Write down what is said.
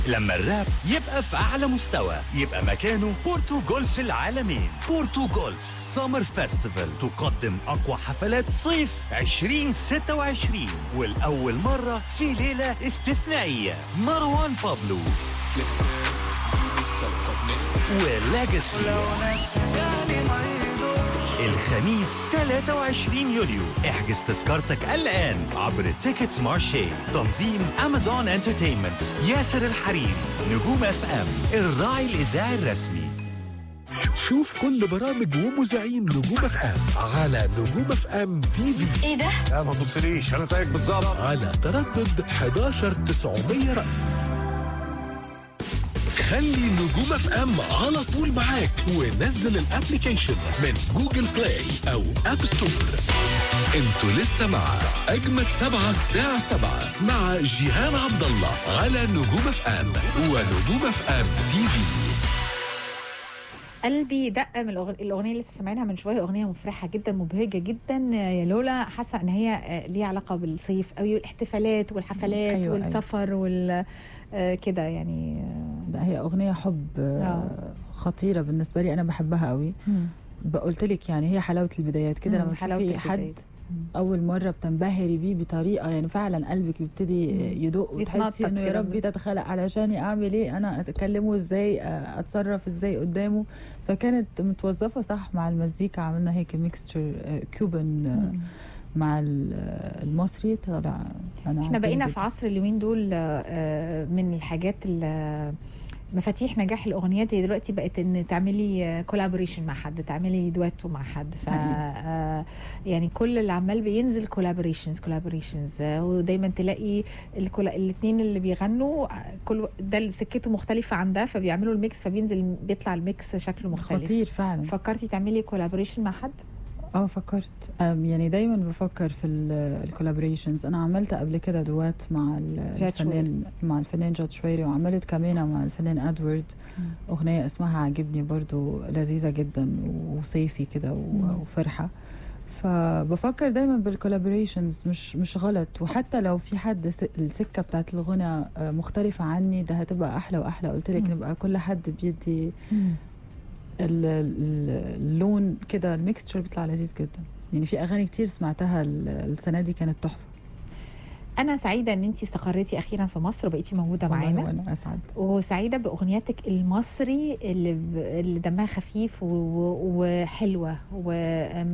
لما الراب يبقى في أعلى مستوى يبقى مكانه بورتو جولف العالمين بورتو جولف سمر فيستيفال تقدم أقوى حفلات صيف 2026 والأول مرة في ليلة استثنائية مروان بابلو ولاجاسي الخميس 23 يوليو احجز تذكرتك الآن عبر تيكتس مارشي تنظيم أمازون انترتينمنت ياسر الحريري نجوم اف ام الراعي الإذاعي الرسمي شوف كل برامج ومذيعين نجوم اف ام على نجوم اف ام تي في ايه ده؟ لا ما تبصليش انا زيك بالظبط على تردد 11900 رأس خلي نجوم اف ام على طول معاك ونزل الابليكيشن من جوجل بلاي او اب ستور انتوا لسه مع اجمد سبعة الساعة سبعة مع جيهان عبد الله على نجوم اف ام ونجوم اف ام تي في قلبي دق من الأغ- الاغنيه اللي لسه سامعينها من شويه اغنيه مفرحه جدا مبهجه جدا يا لولا حاسه ان هي آه، ليها علاقه بالصيف قوي والاحتفالات والحفلات أيوة، أيوة أيوة. والسفر وال آه، كده يعني آه، ده هي اغنيه حب آه، آه. خطيره بالنسبه لي انا بحبها قوي قلت لك يعني هي حلاوه البدايات كده مم، لما حلاوة تشوفي حد البدايات. اول مره بتنبهري بيه بطريقه يعني فعلا قلبك بيبتدي يدق وتحسي يتنطط انه يا كده ربي ده اتخلق علشاني اعمل ايه انا اتكلمه ازاي آه، اتصرف ازاي قدامه فكانت متوظفه صح مع المزيكا عملنا هيك ميكستشر كوبن آه، مع ال- آه، المصري طلع انا احنا بقينا عجبني في عصر اليومين دول آه، من الحاجات ال- مفاتيح نجاح الاغنيات هي دلوقتي بقت ان تعملي كولابوريشن مع حد تعملي دويتو مع حد ف آه، يعني كل اللي عمال بينزل كولابوريشنز كولابوريشنز ودايما تلاقي الاثنين اللي بيغنوا آه، كل ده سكته مختلفه عن ده فبيعملوا الميكس فبينزل بيطلع الميكس شكله مختلف خطير فعلا فكرتي تعملي كولابوريشن مع حد اه فكرت أم يعني دايما بفكر في الكولابوريشنز انا عملت قبل كده دوات مع ال- جاد الفنان مع الفنان جاد شويري وعملت كمان مع الفنان ادوارد اغنيه اسمها عاجبني برضو لذيذه جدا وصيفي كده و- وفرحه فبفكر دايما بالكولابوريشنز مش مش غلط وحتى لو في حد س- السكه بتاعت الغنى آه، مختلفه عني ده هتبقى احلى واحلى قلت لك مم. نبقى كل حد بيدي ال- ال- اللون كده الميكستشر بيطلع لذيذ جدا يعني في اغاني كتير سمعتها ال- السنه دي كانت تحفه انا سعيده ان انت استقريتي اخيرا في مصر وبقيتي موجوده والله معانا وانا اسعد وسعيده باغنياتك المصري اللي, ب... اللي دمها خفيف و... و- وحلوه و...